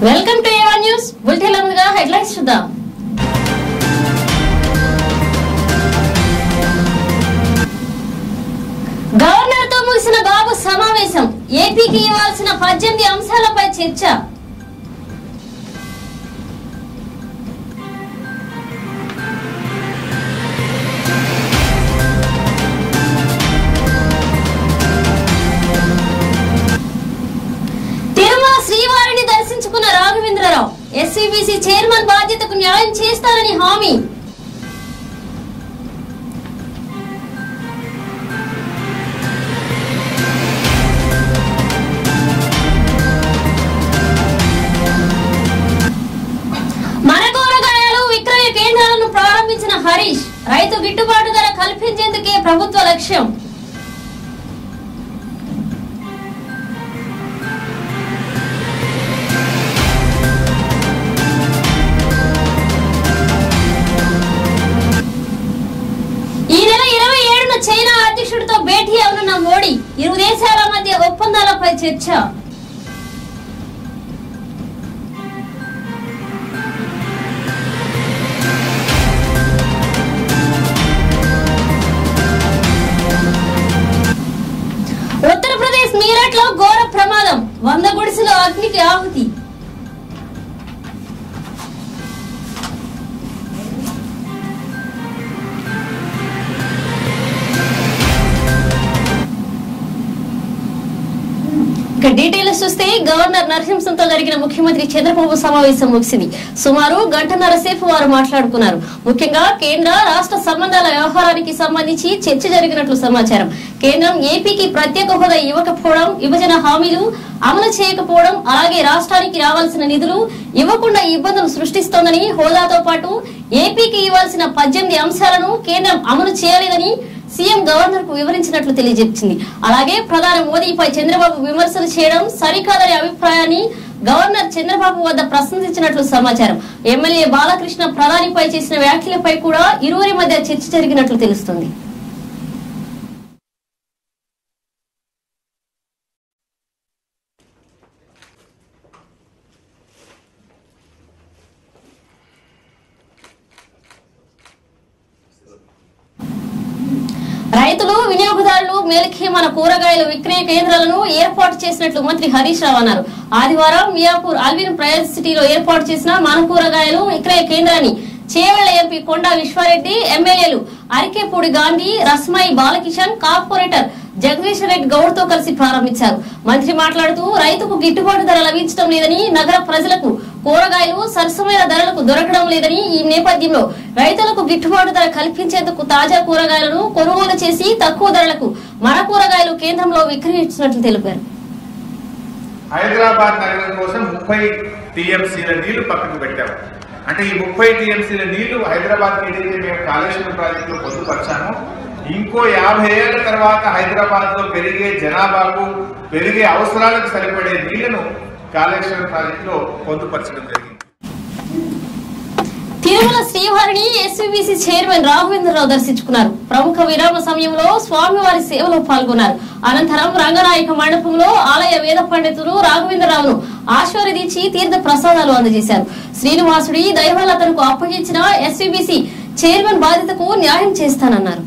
Welcome to A one news bulletin ముందుగా headlines చూద్దాం governor తో ముగిసిన బాబు సమావేశం ఏపీకి ఇవ్వాల్సిన పద్దెనిమిది అంశాలపై చర్చ తిరుమల శ్రీవారిని దర్శించుకున్న రాఘవేంద్రరావు ఎస్వీబీసీ చైర్మన్ బాధ్యతకు న్యాయం చేస్తారని హామీ మన కూరగాయలు విక్రయ కేంద్రాలను ప్రారంభించిన హరీష్ రైతు గిట్టుబాటు ధర కల్పించేందుకే ప్రభుత్వ లక్ష్యం ఈ నెల ఇరవై ఏడున చైనా అధ్యక్షుడితో భేటీ అవనున్న మోడీ ఇరు దేశాల మధ్య ఒప్పందాలపై చర్చ ఉత్తరప్రదేశ్ మీరట్ లో ఘోర ప్రమాదం వంద గుడిసెలు అగ్నికి ఆహుతి ఇక డీటెయిల్స్ చూస్తే గవర్నర్ నరసింహంతో జరిగిన ముఖ్యమంత్రి చంద్రబాబు సమావేశం ముగిసింది సుమారు గంటన్నర సేపు వారు మాట్లాడుకున్నారు ముఖ్యంగా కేంద్ర రాష్ట్ర సంబంధాల వ్యవహారానికి సంబంధించి చర్చ జరిగినట్లు సమాచారం కేంద్రం ఏపీకి ప్రత్యేక హోదా ఇవ్వకపోవడం విభజన హామీలు అమలు చేయకపోవడం అలాగే రాష్ట్రానికి రావాల్సిన నిధులు ఇవ్వకుండా ఇబ్బందులు సృష్టిస్తోందని హోదాతో పాటు ఏపీకి ఇవ్వాల్సిన పద్దెనిమిది అంశాలను కేంద్రం అమలు చేయలేదని సీఎం గవర్నర్ కు వివరించినట్లు తెలియజెప్పింది అలాగే ప్రధాని మోదీపై చంద్రబాబు విమర్శలు చేయడం సరికాదనే అభిప్రాయాన్ని గవర్నర్ చంద్రబాబు వద్ద ప్రశంసించినట్లు సమాచారం ఎమ్మెల్యే బాలకృష్ణ ప్రధానిపై చేసిన వ్యాఖ్యలపై కూడా ఇరువురి మధ్య చర్చ జరిగినట్లు తెలుస్తుంది రైతులు వినియోగదారులు మేలకి మన కూరగాయల విక్రయ కేంద్రాలను ఏర్పాటు చేసినట్లు మంత్రి హరీష్ రావు అన్నారు ఆదివారం మియాపూర్ అల్విన్ ప్రయాజ్ సిటీలో ఏర్పాటు చేసిన మన కూరగాయలు విక్రయ కేంద్రాన్ని చేవెళ్ల ఎంపీ కొండా విశ్వారెడ్డి ఎమ్మెల్యేలు అరికేపూడి గాంధీ రస్మాయి బాలకిషన్ కార్పొరేటర్ జగదీష్ రెడ్డి గౌడ్ తో కలిసి ప్రారంభించారు మంత్రి మాట్లాడుతూ రైతుకు గిట్టుబాటు ధర లభించడం లేదని నగర ప్రజలకు కూరగాయలు సరసమైన ధరలకు దొరకడం లేదని ఈ నేపథ్యంలో రైతులకు గిట్టుబాటు ధర కల్పించేందుకు తాజా కూరగాయలను కొనుగోలు చేసి తక్కువ ధరలకు మన కూరగాయలు కేంద్రంలో విక్రయించినట్లు తెలిపారు హైదరాబాద్ నగరం కోసం ముప్పై టీఎంసీల నీళ్లు పక్కకు పెట్టాము అంటే ఈ ముప్పై టీఎంసీల నీళ్లు హైదరాబాద్ ఏదైతే మేము కాళేశ్వరం ప్రాజెక్టులో పొందుపరిచామో ఇంకో యాభై ఏళ్ల తర్వాత హైదరాబాద్ లో పెరిగే జనాభాకు పెరిగే అవసరాలకు సరిపడే నీళ్లను కాళేశ్వరం ప్రాజెక్టులో పొందుపరచడం జరిగింది తిరుమల శ్రీవారిని ఎస్వీబీసీ చైర్మన్ రాఘవేంద్రరావు దర్శించుకున్నారు ప్రముఖ విరామ సమయంలో స్వామివారి సేవలో పాల్గొన్నారు అనంతరం రంగనాయక మండపంలో ఆలయ వేద పండితులు రాఘవేంద్రరావును ఆశీర్వదించి తీర్థ ప్రసాదాలు అందజేశారు శ్రీనివాసుడి దైవలతను అప్పగించిన ఎస్వీబీసీ చైర్మన్ బాధ్యతకు న్యాయం చేస్తానన్నారు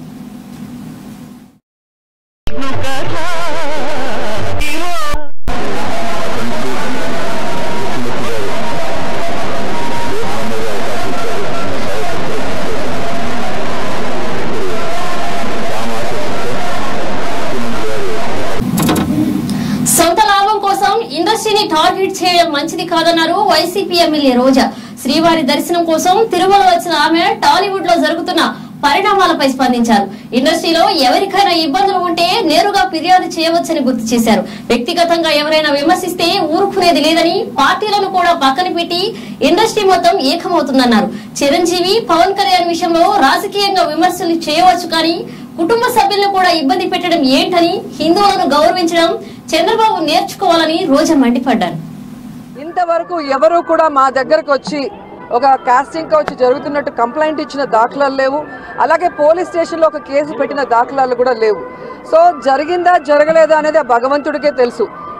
సొంత లాభం కోసం ఇండస్ట్రీని టార్గెట్ చేయడం మంచిది కాదన్నారు వైసీపీ ఎమ్మెల్యే రోజా శ్రీవారి దర్శనం కోసం తిరుమల వచ్చిన ఆమె టాలీవుడ్ లో జరుగుతున్న పరిణామాలపై స్పందించారు ఇండస్ట్రీలో ఎవరికైనా ఇబ్బందులు ఉంటే నేరుగా ఫిర్యాదు చేయవచ్చని గుర్తు చేశారు వ్యక్తిగతంగా ఎవరైనా విమర్శిస్తే ఊరుకునేది లేదని పార్టీలను కూడా పక్కన పెట్టి ఇండస్ట్రీ మొత్తం ఏకమవుతుందన్నారు చిరంజీవి పవన్ కళ్యాణ్ విషయంలో రాజకీయంగా విమర్శలు చేయవచ్చు కానీ కుటుంబ సభ్యులను కూడా ఇబ్బంది పెట్టడం ఏంటని హిందువులను గౌరవించడం చంద్రబాబు నేర్చుకోవాలని రోజా మండిపడ్డారు ఇంతవరకు ఎవరు కూడా మా దగ్గరకు వచ్చి ఒక కాస్టింగ్ కౌచ్ జరుగుతున్నట్టు కంప్లైంట్ ఇచ్చిన దాఖలాలు లేవు అలాగే పోలీస్ స్టేషన్లో ఒక కేసు పెట్టిన దాఖలాలు కూడా లేవు సో జరిగిందా జరగలేదా అనేది ఆ భగవంతుడికే తెలుసు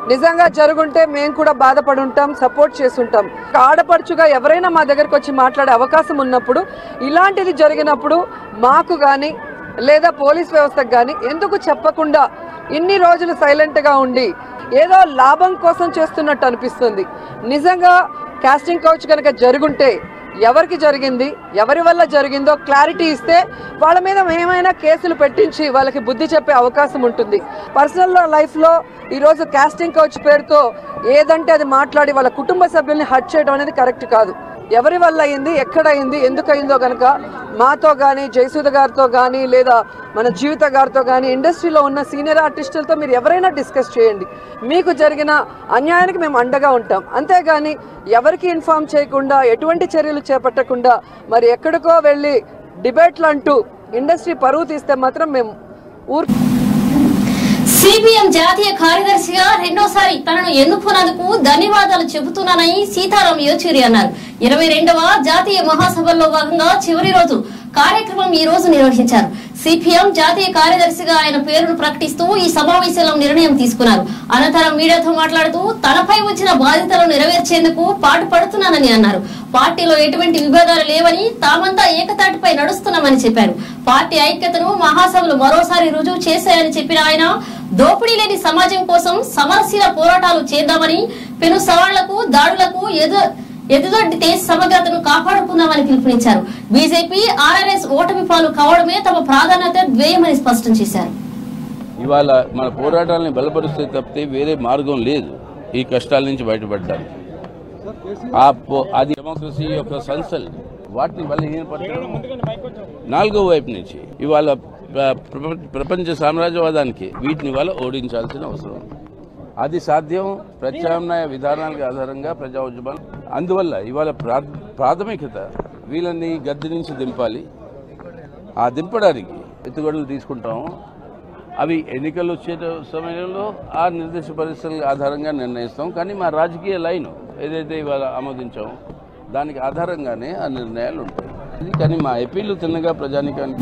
నిజంగా జరుగుంటే మేము కూడా బాధపడి ఉంటాం సపోర్ట్ చేస్తుంటాం ఆడపడుచుగా ఎవరైనా మా దగ్గరకు వచ్చి మాట్లాడే అవకాశం ఉన్నప్పుడు ఇలాంటిది జరిగినప్పుడు మాకు కానీ లేదా పోలీస్ వ్యవస్థకు కానీ ఎందుకు చెప్పకుండా ఇన్ని రోజులు సైలెంట్గా ఉండి ఏదో లాభం కోసం చేస్తున్నట్టు అనిపిస్తుంది నిజంగా కాస్టింగ్ కౌచ్ కనుక జరుగుంటే ఎవరికి జరిగింది ఎవరి వల్ల జరిగిందో క్లారిటీ ఇస్తే వాళ్ళ మీద ఏమైనా కేసులు పెట్టించి వాళ్ళకి బుద్ధి చెప్పే అవకాశం ఉంటుంది పర్సనల్ లైఫ్లో ఈరోజు కాస్టింగ్ కౌచ్ పేరుతో ఏదంటే అది మాట్లాడి వాళ్ళ కుటుంబ సభ్యుల్ని హట్ చేయడం అనేది కరెక్ట్ కాదు ఎవరి వల్ల అయింది ఎక్కడ అయింది ఎందుకు అయిందో కనుక మాతో కానీ జయసూద గారితో కానీ లేదా మన జీవిత గారితో కానీ ఇండస్ట్రీలో ఉన్న సీనియర్ ఆర్టిస్టులతో మీరు ఎవరైనా డిస్కస్ చేయండి మీకు జరిగిన అన్యాయానికి మేము అండగా ఉంటాం అంతేగాని ఎవరికి ఇన్ఫార్మ్ చేయకుండా ఎటువంటి చర్యలు చేపట్టకుండా మరి ఎక్కడికో వెళ్ళి డిబేట్లు అంటూ ఇండస్ట్రీ పరువు తీస్తే మాత్రం మేము ఊరు సిపిఎం జాతీయ కార్యదర్శిగా రెండోసారి తనను ఎన్నుకున్నందుకు ధన్యవాదాలు చెబుతున్నానని సీతారాం యేచూరి అన్నారు ఇరవై రెండవ జాతీయ మహాసభల్లో భాగంగా చివరి రోజు కార్యక్రమం ఈ రోజు నిర్వహించారు సిపిఎం జాతీయ కార్యదర్శిగా ఆయన పేరును ప్రకటిస్తూ ఈ సమావేశంలో నిర్ణయం తీసుకున్నారు అనంతరం మీడియాతో మాట్లాడుతూ తనపై వచ్చిన బాధ్యతలను నెరవేర్చేందుకు పాటుపడుతున్నానని అన్నారు పార్టీలో ఎటువంటి విభేదాలు లేవని తామంతా ఏకతాటిపై నడుస్తున్నామని చెప్పారు పార్టీ ఐక్యతను మహాసభలు మరోసారి రుజువు చేశాయని చెప్పిన ఆయన దోపిడీ లేని సమాజం కోసం సమరశీల పోరాటాలు చేద్దామని పెను సవాళ్లకు దాడులకు ఎదు ఎదుదొడ్డితే సమగ్రతను కాపాడుకుందామని పిలుపునిచ్చారు బీజేపీ ఆర్ఆర్ఎస్ ఓటమి పాలు కావడమే తమ ప్రాధాన్యత ధ్యేయమని స్పష్టం చేశారు ఇవాళ మన పోరాటాలని బలపరిస్తే తప్పితే వేరే మార్గం లేదు ఈ కష్టాల నుంచి బయటపడడానికి ఆ పో- అది డెమోక్రసీ యొక్క సంస్థలు వాటిని బలహీనపరచడం నాలుగో వైపు నుంచి ఇవాళ ప్ర- ప్రపంచ- ప్రపంచ సామ్రాజ్యవాదానికి వీటిని వల్ల ఓడించాల్సిన అవసరం ఉంది. అది సాధ్యం ప్రత్యామ్నాయ విధానాలకు ఆధారంగా ప్రజా ఉద్యమాలు అందువల్ల ఇవాళ ప్రా- ప్రాథమికత వీళ్ళని గద్దె నుంచి దింపాలి ఆ దింపడానికి ఎత్తుగడలు తీసుకుంటాము అవి ఎన్నికలు వచ్చే సమయంలో ఆ నిర్దిష్ట పరిస్థితుల ఆధారంగా నిర్ణయిస్తాం కానీ మా రాజకీయ లైన్ ఏదైతే ఇవాళ ఆమోదించామో దానికి ఆధారంగానే ఆ నిర్ణయాలు ఉంటాయి ఇది కానీ మా అపీలు తిన్నగా ప్రజానికానికి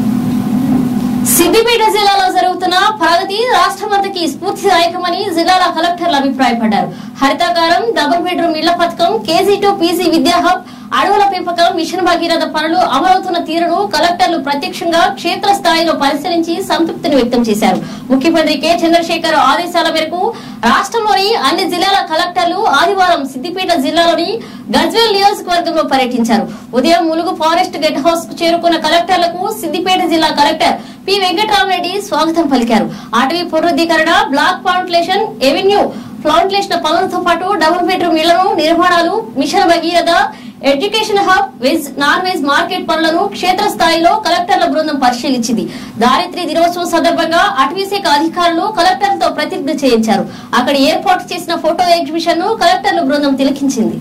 సిద్దిపేట జిల్లాలో జరుగుతున్న ప్రగతి రాష్ట్రమంతకి స్ఫూర్తిదాయకమని జిల్లాల కలెక్టర్లు అభిప్రాయపడ్డారు హరితాకారం డబుల్ బెడ్రూమ్ ఇళ్ల పథకం కేజీ టు పీజీ విద్యా హబ్ అడవుల పెంపకం మిషన్ భగీరథ పనులు అమలవుతున్న తీరును కలెక్టర్లు ప్రత్యక్షంగా క్షేత్ర స్థాయిలో పరిశీలించి సంతృప్తిని వ్యక్తం చేశారు ముఖ్యమంత్రి కె చంద్రశేఖర్ ఆదేశాల మేరకు రాష్ట్రంలోని అన్ని జిల్లాల కలెక్టర్లు ఆదివారం సిద్దిపేట జిల్లాలోని గజ్వేల్ నియోజకవర్గంలో పర్యటించారు ఉదయం ములుగు ఫారెస్ట్ గెట్ హౌస్ కు చేరుకున్న కలెక్టర్లకు సిద్దిపేట జిల్లా కలెక్టర్ పి వెంకటరామరెడ్డి స్వాగతం పలికారు అటవీ పునరుద్ధీకరణ బ్లాక్ ప్లాంట్లేషన్ ఎవెన్యూ ప్లాంట్లేషన్ పనులతో పాటు డబుల్ బెడ్రూమ్ ఇళ్లను నిర్మాణాలు mission Bhagiratha education hub veg non veg market పనులను క్షేత్రస్థాయిలో కలెక్టర్ల బృందం పరిశీలించింది దారిద్ర్య దినోత్సవం సందర్భంగా అటవీ శాఖ అధికారులు కలెక్టర్లతో ప్రతిజ్ఞ చేయించారు అక్కడ ఏర్పాటు చేసిన ఫోటో ఎగ్జిబిషన్ ను కలెక్టర్ల బృందం తిలకించింది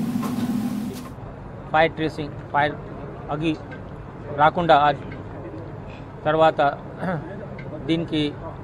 ఫైర్ ట్రేసింగ్ ఫైర్ అగి రాకుండా ఆ తర్వాత దీనికి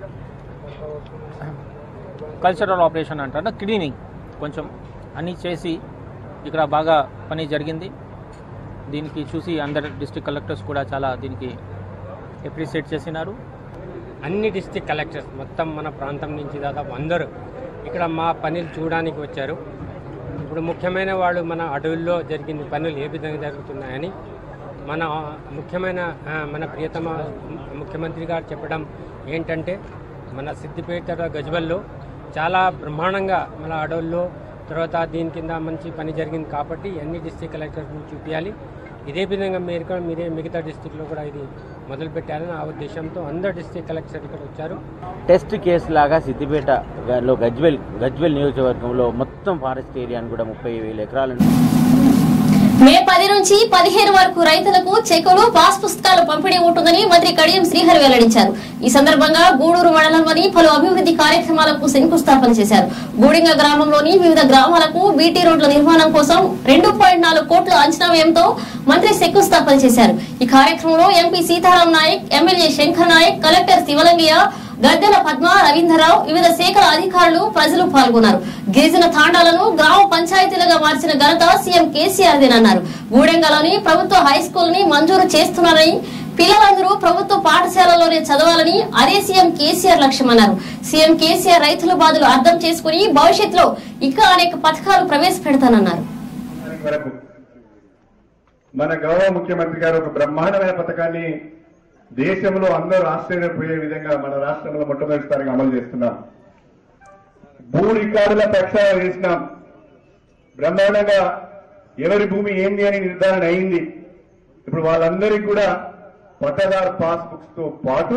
కల్చరల్ ఆపరేషన్ అంటారు క్లీనింగ్ కొంచెం అన్నీ చేసి ఇక్కడ బాగా పని జరిగింది దీనికి చూసి అందరు డిస్ట్రిక్ట్ కలెక్టర్స్ కూడా చాలా దీనికి అప్రిషియేట్ చేసినారు అన్ని డిస్టిక్ కలెక్టర్స్ మొత్తం మన ప్రాంతం నుంచి దాదాపు అందరూ ఇక్కడ మా పనులు చూడడానికి వచ్చారు ఇప్పుడు ముఖ్యమైన వాళ్ళు మన అడవుల్లో జరిగిన పనులు ఏ విధంగా జరుగుతున్నాయని మన ముఖ్యమైన ఆ, మన ప్రియతమ ముఖ్యమంత్రి గారు చెప్పడం ఏంటంటే మన సిద్దిపేట గజ్వల్లో చాలా బ్రహ్మాండంగా మన అడవుల్లో తర్వాత దీని కింద మంచి పని జరిగింది కాబట్టి అన్ని డిస్టిక్ కలెక్టర్స్ చూపించాలి ఇదే విధంగా మీరు కూడా మీరే మిగతా డిస్టిక్లో కూడా ఇది మొదలు పెట్టాలని ఆ ఉద్దేశంతో అందరు డిస్టిక్ కలెక్టర్ ఇక్కడ వచ్చారు టెస్ట్ కేసు లాగా సిద్దిపేట లో గజ్వెల్ గజ్వెల్ నియోజకవర్గంలో మొత్తం ఫారెస్ట్ ఏరియాను కూడా ముప్పై వేల ఎకరాలను మే పది నుంచి పదిహేను వరకు రైతులకు చెక్కులు పాస్ పుస్తకాలు పంపిణీ ఉంటుందని మంత్రి కడియం శ్రీహరి వెల్లడించారు ఈ సందర్భంగా గూడూరు మండలంలోని పలు అభివృద్ధి కార్యక్రమాలకు శంకుస్థాపన చేశారు గూడింగ గ్రామంలోని వివిధ గ్రామాలకు బీటీ రోడ్ల నిర్మాణం కోసం రెండు పాయింట్ నాలుగు కోట్ల అంచనా వ్యయంతో మంత్రి శంకుస్థాపన చేశారు ఈ కార్యక్రమంలో MP Sitaram Naik MLA Shankar Naik collector శివలంగియ గద్దెల పద్మ రవీంద్రరావు వివిధ శాఖల అధికారులు ప్రజలు పాల్గొన్నారు గిరిజన తాండాలను గ్రామ పంచాయతీలుగా మార్చిన ఘనత సీఎం కేసీఆర్ దేనన్నారు గూడెంగలోని ప్రభుత్వ హై స్కూల్ ని మంజూరు చేస్తున్నారని పిల్లలందరూ ప్రభుత్వ పాఠశాలలోనే చదవాలని అదే సీఎం కేసీఆర్ లక్ష్యమన్నారు సీఎం కేసీఆర్ రైతుల బాధలు అర్థం చేసుకుని భవిష్యత్తులో ఇంకా అనేక పథకాలు ప్రవేశపెడతానన్నారు వరకు మన గౌరవ ముఖ్యమంత్రి గారు ఒక బ్రహ్మాండమైన పథకాన్ని దేశంలో అందరూ ఆశ్చర్యపోయే విధంగా మన రాష్ట్రంలో మొట్టమొదటిసారిగా అమలు చేస్తున్నాం భూ రికార్డుల ప్రక్షాళన చేసినాం బ్రహ్మాండంగా ఎవరి భూమి ఏంది అని నిర్ధారణ అయింది ఇప్పుడు వాళ్ళందరికీ కూడా పట్టదారు పాస్ బుక్స్ తో పాటు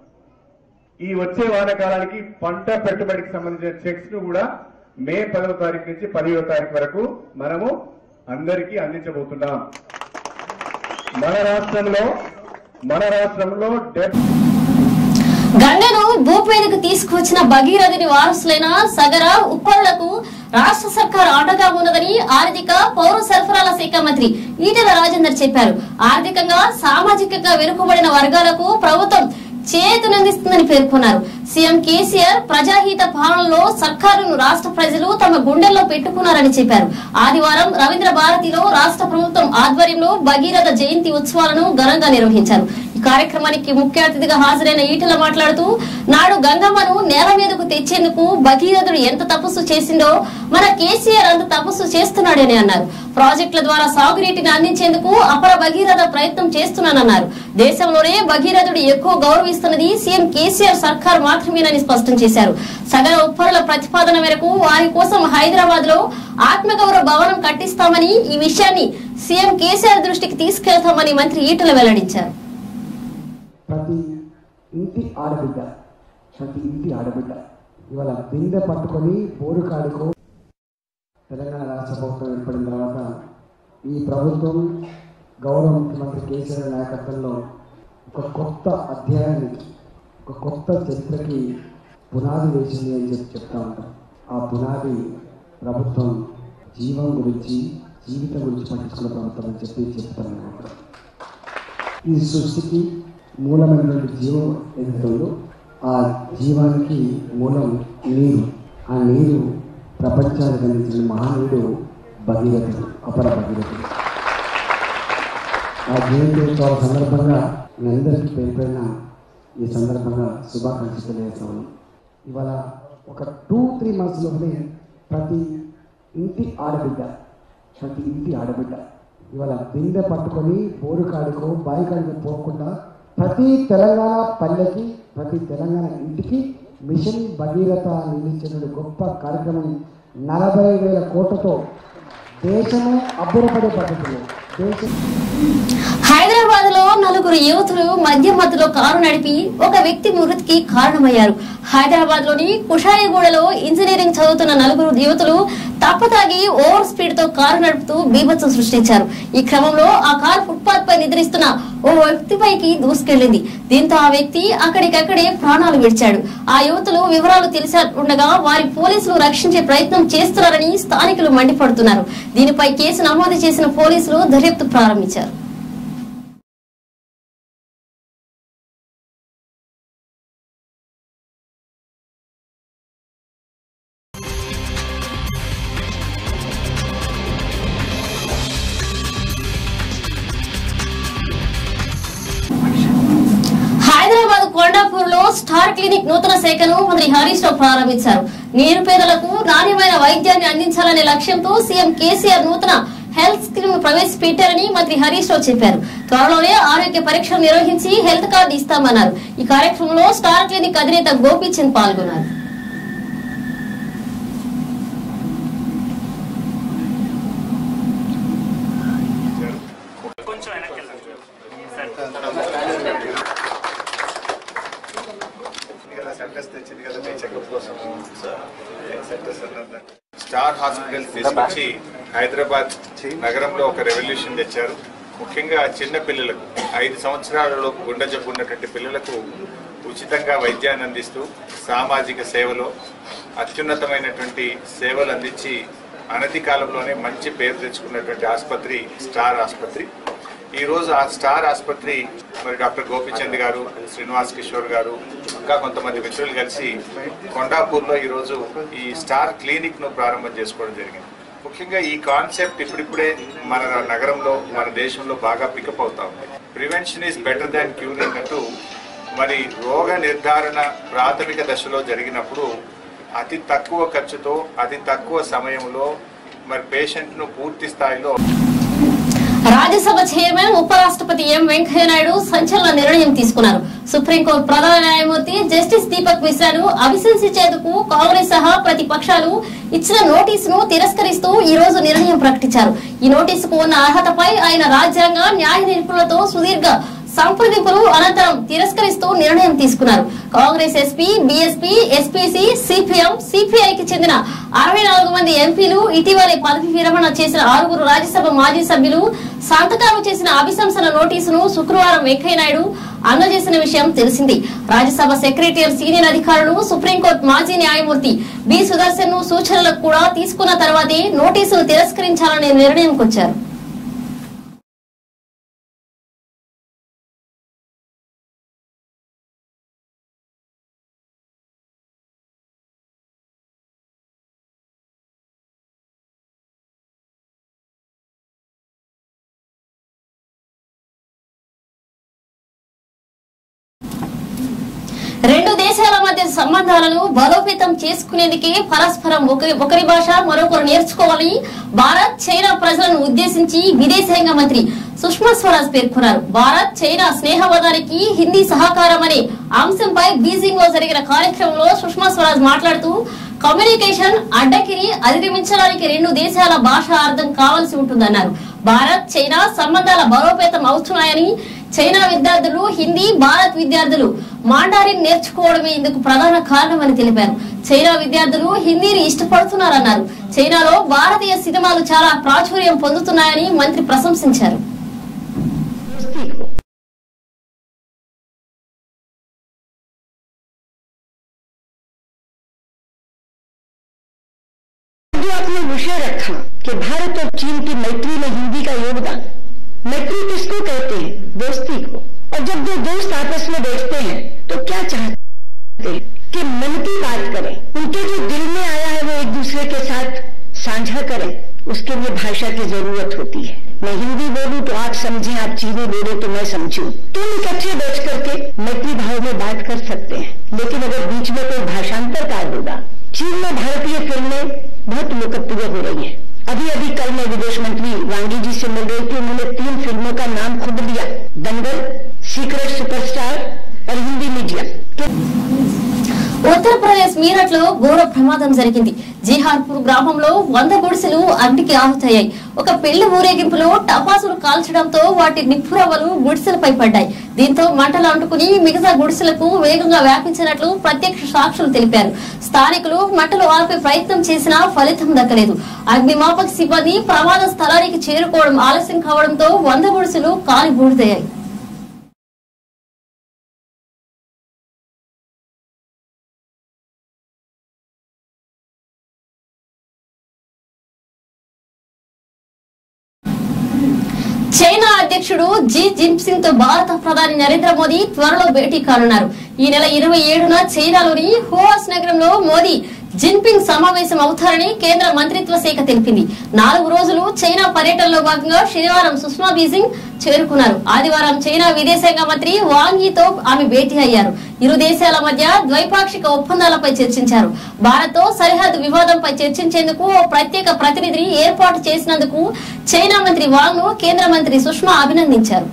ఈ వచ్చే వానాకాలానికి పంట పెట్టుబడికి సంబంధించిన చెక్స్ ను కూడా మే పదవ తారీఖు నుంచి పదిహవ తారీఖు వరకు మనము అందరికీ అందించబోతున్నాం మన రాష్ట్రంలో మన రాష్ట్రంలో డెబ్బై గంగను భూపేదకు తీసుకువచ్చిన భగీరథుని వారసులైన సగర ఉప్పరులకు రాష్ట్ర సర్కార్ అండగా ఉన్నదని ఆర్థిక పౌర సరఫరాల శాఖ మంత్రి ఈటెల రాజేందర్ చెప్పారు ఆర్థికంగా సామాజికంగా వెనుకబడిన వర్గాలకు ప్రభుత్వం చేతునందిస్తుందని పేర్కొన్నారు సీఎం కేసీఆర్ ప్రజాహిత పాలనలో సర్కారును రాష్ట్ర ప్రజలు తమ గుండెల్లో పెట్టుకున్నారని చెప్పారు ఆదివారం రవీంద్ర భారతిలో రాష్ట్ర ప్రభుత్వం ఆధ్వర్యంలో భగీరథ జయంతి ఉత్సవాలను ఘనంగా నిర్వహించారు ఈ కార్యక్రమానికి ముఖ్య అతిథిగా హాజరైన ఈటెల మాట్లాడుతూ నాడు గంగమ్మను నేల మీదకు తెచ్చేందుకు భగీరథుడు ఎంత తపస్సు చేసిండో మన కేసీఆర్ అంత తపస్సు చేస్తున్నాడని అన్నారు ప్రాజెక్టుల ద్వారా సాగునీటిని అందించేందుకు అపర భగీరథ ప్రయత్నం చేస్తున్నానన్నారు దేశంలోనే భగీరథుడు ఎక్కువ గౌరవిస్తున్నది సీఎం కేసీఆర్ సర్కార్ మాత్రమేనని స్పష్టం చేశారు సగల ఉప్పరుల ప్రతిపాదన మేరకు వారి కోసం హైదరాబాద్ లో ఆత్మగౌరవ భవనం కట్టిస్తామని ఈ విషయాన్ని సీఎం కేసీఆర్ దృష్టికి తీసుకెళ్తామని మంత్రి ఈటెల వెల్లడించారు ప్రతి ఇంటి ఆడబిడ్డ ప్రతి ఇంటి ఆడబిడ్డ ఇవాళ బిందె పట్టుకొని బోరు కాడుకో తెలంగాణ రాష్ట్ర ప్రభుత్వం ఏర్పడిన తర్వాత ఈ ప్రభుత్వం గౌరవ ముఖ్యమంత్రి కేసీఆర్ నాయకత్వంలో ఒక కొత్త అధ్యాయానికి ఒక కొత్త చరిత్రకి పునాది వేసింది అని చెప్పి చెప్తా ఉంటాం ఆ పునాది ప్రభుత్వం జీవం గురించి జీవితం గురించి పట్టించుకున్న ప్రభుత్వం అని చెప్పి చెప్తాను నేను ఈ సృష్టికి మూలమైనటువంటి జీవం ఏదైతే ఉందో ఆ జీవానికి మూలం నీరు ఆ నీరు ప్రపంచానికి అందించిన మహానీయుడు భగీరథుడు అపర భగీరథుడు ఆ జయంతి ఉత్సవాల సందర్భంగా మీ అందరికీ పేరు పేరున ఈ సందర్భంగా శుభాకాంక్షలు తెలియజేస్తాను ఇవాళ ఒక టూ త్రీ మంత్స్లోనే ప్రతి ఇంటి ఆడబిడ్డ ప్రతి ఇంటి ఆడబిడ్డ ఇవాళ బిందె పట్టుకొని బోరు కాడుకో బాయి కాడికి పోకుండా ప్రతి తెలంగాణ పల్లెకి ప్రతి తెలంగాణ ఇంటికి మిషన్ భగీరథ నిర్మించిన గొప్ప కార్యక్రమం నలభై వేల కోట్లతో దేశమే అబ్బురపడే పద్ధతిలో దేశం హైదరాబాద్ లో నలుగురు యువతులు మధ్య మధ్యలో కారు నడిపి ఒక వ్యక్తి మృతికి కారణమయ్యారు హైదరాబాద్ లోని కుషాయిగూడలో ఇంజనీరింగ్ చదువుతున్న నలుగురు యువతులు తప్పతాగి ఓవర్ స్పీడ్ తో కారు నడుపుతూ బీభత్సం సృష్టించారు ఈ క్రమంలో ఆ కారు ఫుట్పాత్ పై నిద్రిస్తున్న ఓ వ్యక్తిపైకి దూసుకెళ్లింది దీంతో ఆ వ్యక్తి అక్కడికక్కడే ప్రాణాలు విడిచాడు ఆ యువతులు వివరాలు తెలిసా ఉండగా వారి పోలీసులు రక్షించే ప్రయత్నం చేస్తున్నారని స్థానికులు మండిపడుతున్నారు దీనిపై కేసు నమోదు చేసిన పోలీసులు దర్యాప్తు ప్రారంభించారు హైదరాబాద్ కొండాపూర్ లో స్టార్ క్లినిక్ నూతన శాఖను మంత్రి హరీష్ రావు ప్రారంభించారు నిరుపేదలకు నాణ్యమైన వైద్యాన్ని అందించాలనే లక్ష్యంతో సీఎం కేసీఆర్ నూతన హెల్త్ స్కీమ్ ప్రవేశపెట్టారని మంత్రి హరీష్ రావు చెప్పారు త్వరలోనే ఆరోగ్య పరీక్షలు నిర్వహించి హెల్త్ కార్డు ఇస్తామన్నారు ఈ కార్యక్రమంలో స్టార్ క్లినిక్ అధినేత గోపీచంద్ పాల్గొన్నారు స్టార్ హాస్పిటల్ తీసుకొచ్చి హైదరాబాద్ నగరంలో ఒక రెవల్యూషన్ తెచ్చారు ముఖ్యంగా చిన్న పిల్లలకు ఐదు సంవత్సరాలలో గుండె జబ్బు ఉన్నటువంటి పిల్లలకు ఉచితంగా వైద్యాన్ని అందిస్తూ సామాజిక సేవలో అత్యున్నతమైనటువంటి సేవలు అందించి అనతి కాలంలోనే మంచి పేరు తెచ్చుకున్నటువంటి ఆసుపత్రి స్టార్ ఆసుపత్రి ఈ రోజు ఆ స్టార్ ఆసుపత్రి మరి డాక్టర్ గోపిచంద్ గారు శ్రీనివాస్ కిషోర్ గారు ఇంకా కొంతమంది మిత్రులు కలిసి కొండాపూర్లో ఈరోజు ఈ స్టార్ క్లినిక్ ను ప్రారంభం చేసుకోవడం జరిగింది ముఖ్యంగా ఈ కాన్సెప్ట్ ఇప్పుడిప్పుడే మన నగరంలో మన దేశంలో బాగా పికప్ అవుతా ఉంది prevention is better than cure అన్నట్టు మరి రోగ నిర్ధారణ ప్రాథమిక దశలో జరిగినప్పుడు అతి తక్కువ ఖర్చుతో అతి తక్కువ సమయంలో మరి పేషెంట్ను పూర్తి స్థాయిలో రాజ్యసభ చైర్మన్ ఉపరాష్ట్రపతి ఎం వెంకయ్యనాయుడు సంచలన నిర్ణయం తీసుకున్నారు సుప్రీంకోర్టు ప్రధాన న్యాయమూర్తి జస్టిస్ దీపక్ మిశ్రాను అభిశంసించేందుకు కాంగ్రెస్ సహా ప్రతిపక్షాలు ఇచ్చిన నోటీసును తిరస్కరిస్తూ ఈ రోజు నిర్ణయం ప్రకటించారు ఈ నోటీసుకు ఉన్న అర్హతపై ఆయన రాజ్యాంగ న్యాయ నిపుణులతో సుదీర్ఘ సంప్రదింపులు అనంతరం తిరస్కరిస్తూ నిర్ణయం తీసుకున్నారు Congress SP BSP SPC CPM సిపిఐకి చెందిన అరవై నాలుగు మంది ఎంపీలు ఇటీవలే పదవి విరమణ చేసిన ఆరుగురు రాజ్యసభ మాజీ సభ్యులు సంతకాలు చేసిన అభిశంసన నోటీసును శుక్రవారం వెంకయ్యనాయుడు అందజేసిన విషయం తెలిసింది రాజ్యసభ సెక్రటరియల్ సీనియర్ అధికారులు సుప్రీంకోర్టు మాజీ న్యాయమూర్తి బి సుదర్శన్ ను సూచనలకు కూడా తీసుకున్న తర్వాతే నోటీసులు తిరస్కరించాలనే నిర్ణయంకి వచ్చారు రెండు దేశాల మధ్య సంబంధాలను బలోపేతం చేసుకునేందుకే పరస్పరం ఒకరి ఒకరి భాష మరొకరు నేర్చుకోవాలని భారత్ చైనా ప్రజలను ఉద్దేశించి విదేశాంగ మంత్రి సుష్మా స్వరాజ్ పేర్కొన్నారు భారత్ చైనా స్నేహవదానికి హిందీ సహకారం అనే అంశంపై బీజింగ్ లో జరిగిన కార్యక్రమంలో సుష్మా స్వరాజ్ మాట్లాడుతూ కమ్యూనికేషన్ అడ్డకిని అధిగమించడానికి రెండు దేశాల భాష అర్థం కావాల్సి ఉంటుందన్నారు భారత్ చైనా సంబంధాల బలోపేతం అవుతున్నాయని చైనా విద్యార్థులు హిందీ భారత్ విద్యార్థులు మాండారిన్ నేర్చుకోవడమే ఇందుకు ప్రధాన కారణమని తెలిపారు చైనా విద్యార్థులు హిందీని ఇష్టపడుతున్నారన్నారు చైనాలో భారతీయ సినిమాలు చాలా ప్రాచుర్యం పొందుతున్నాయని మంత్రి ప్రశంసించారు जो आपने विषय रखा कि भारत और चीन की मैत्री में हिंदी का योगदान मैत्री किसको कहते हैं दोस्ती को और जब दो दोस्त आपस में बैठते हैं तो क्या चाहते हैं कि मन की बात करें उनके जो दिल में आया है वो एक दूसरे के साथ साझा करें उसके लिए भाषा की जरूरत होती है मैं हिंदी बोलूं तो आप समझें आप चीनी बोले तो मैं समझूं तुम इकट्ठे बैठ करके मैत्री भाव में बात कर सकते हैं लेकिन अगर बीच में कोई भाषांतरकार होगा चीन में भारतीय फिल्में बहुत लोकप्रिय हो रही है अभी अभी कल मैं विदेश मंत्री वांगी जी से मिल रही थी उन्होंने तीन फिल्मों का नाम खुद लिया दंगल सीक्रेट सुपरस्टार और हिंदी मीडिया ఉత్తరప్రదేశ్ మీరట్ లో ఘోర ప్రమాదం జరిగింది జిహార్పూర్ గ్రామంలో వంద గుడిసెలు అగ్నికి ఆహుతయ్యాయి ఒక పెళ్లి ఊరేగింపులో టపాసులు కాల్చడంతో వాటి నిప్పురవ్వలు గుడిసెలపై పడ్డాయి దీంతో మంటలు అంటుకుని మిగతా గుడిసెలకు వేగంగా వ్యాపించినట్లు ప్రత్యక్ష సాక్షులు తెలిపారు స్థానికులు మంటలు ఆపే ప్రయత్నం చేసినా ఫలితం దక్కలేదు అగ్నిమాపక సిబ్బంది ప్రమాద స్థలానికి చేరుకోవడం ఆలస్యం కావడంతో వంద గుడిసెలు కాలి బూడిదయ్యాయి చైనా అధ్యక్షుడు జీ జిన్పింగ్ తో భారత ప్రధాని నరేంద్ర మోదీ త్వరలో భేటీ కానున్నారు ఈ నెల ఇరవై ఏడున చైనాలోని హోవాస్ నగరంలో మోదీ జిన్పింగ్ సమావేశం అవుతారని కేంద్ర మంత్రిత్వ శాఖ తెలిపింది నాలుగు రోజులు చైనా పర్యటనలో భాగంగా శనివారం సుష్మా బీజింగ్ చేరుకున్నారు ఆదివారం చైనా విదేశాంగ మంత్రి వాంగ్ యీతో ఆమె భేటీ అయ్యారు ఇరు దేశాల మధ్య ద్వైపాక్షిక ఒప్పందాలపై చర్చించారు భారత్ తో సరిహద్దు వివాదంపై చర్చించేందుకు ఓ ప్రత్యేక ప్రతినిధిని ఏర్పాటు చేసినందుకు చైనా మంత్రి వాంగ్ ను కేంద్ర మంత్రి సుష్మా అభినందించారు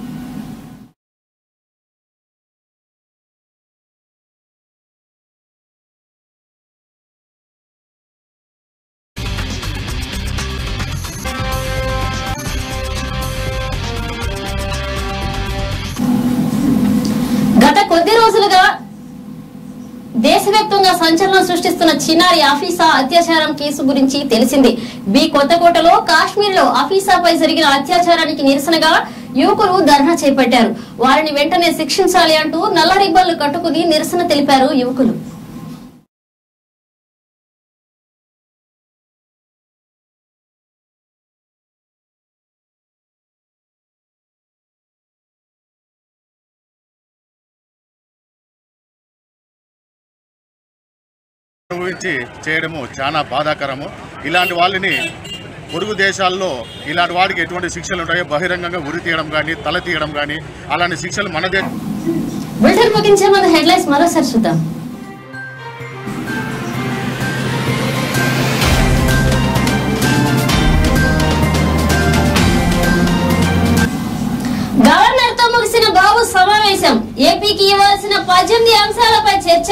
గత కొద్ది రోజులుగా దేశవ్యాప్తంగా సంచలనం సృష్టిస్తున్న చిన్నారి ఆఫీసా అత్యాచారం కేసు గురించి తెలిసింది బి కొత్తకోటలో కాశ్మీర్ లో ఆఫీసాపై జరిగిన అత్యాచారానికి నిరసనగా యువకులు ధర్నా చేపట్టారు వారిని వెంటనే శిక్షించాలి అంటూ నల్ల రిబ్బన్లు కట్టుకుని నిరసన తెలిపారు యువకులు ఊహించి చేయడము చాలా బాధాకరము ఇలాంటి వాళ్ళని పొరుగు దేశాల్లో ఇలాంటి వాడికి ఎటువంటి శిక్షలు ఉంటాయో బహిరంగంగా ఉరి తీయడం కానీ తల తీయడం కానీ అలాంటి శిక్షలు మన దేశ బులెటిన్ ముగించే ముందు హెడ్లైన్స్ మరోసారి చూద్దాం గవర్నర్ తో ముగిసిన బాబు సమావేశం ఏపీకి ఇవ్వాల్సిన పద్దెనిమిది అంశాలపై చర్చ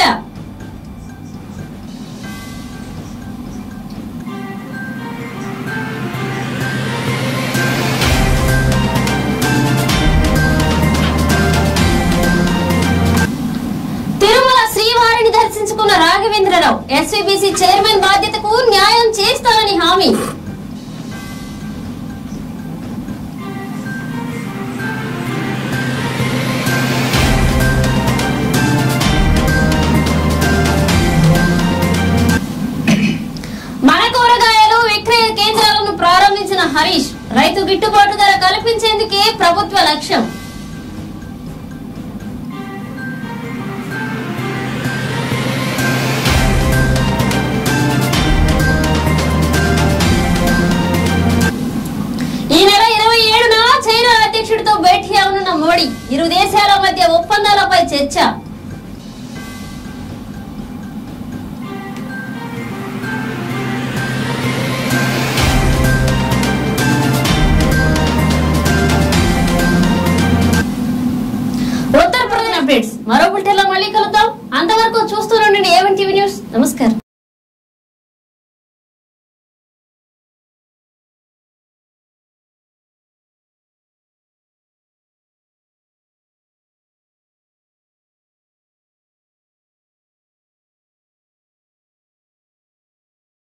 తిరుమల శ్రీవారిని దర్శించుకున్న రాఘవేంద్రరావు ఎస్వీబీసీ చైర్మన్ బాధ్యతకు న్యాయం చేస్తానని హామీ మన కూరగాయలు విక్రయ కేంద్రాలను ప్రారంభించిన హరీష్ రైతు గిట్టుబాటు ధర కల్పించేందుకే ప్రభుత్వ లక్ష్యం ఈ నెల ఇరవై ఏడున చైనా అధ్యక్షుడితో భేటీ అవనున్న మోడీ ఇరు దేశాల మధ్య ఒప్పందాలపై చర్చ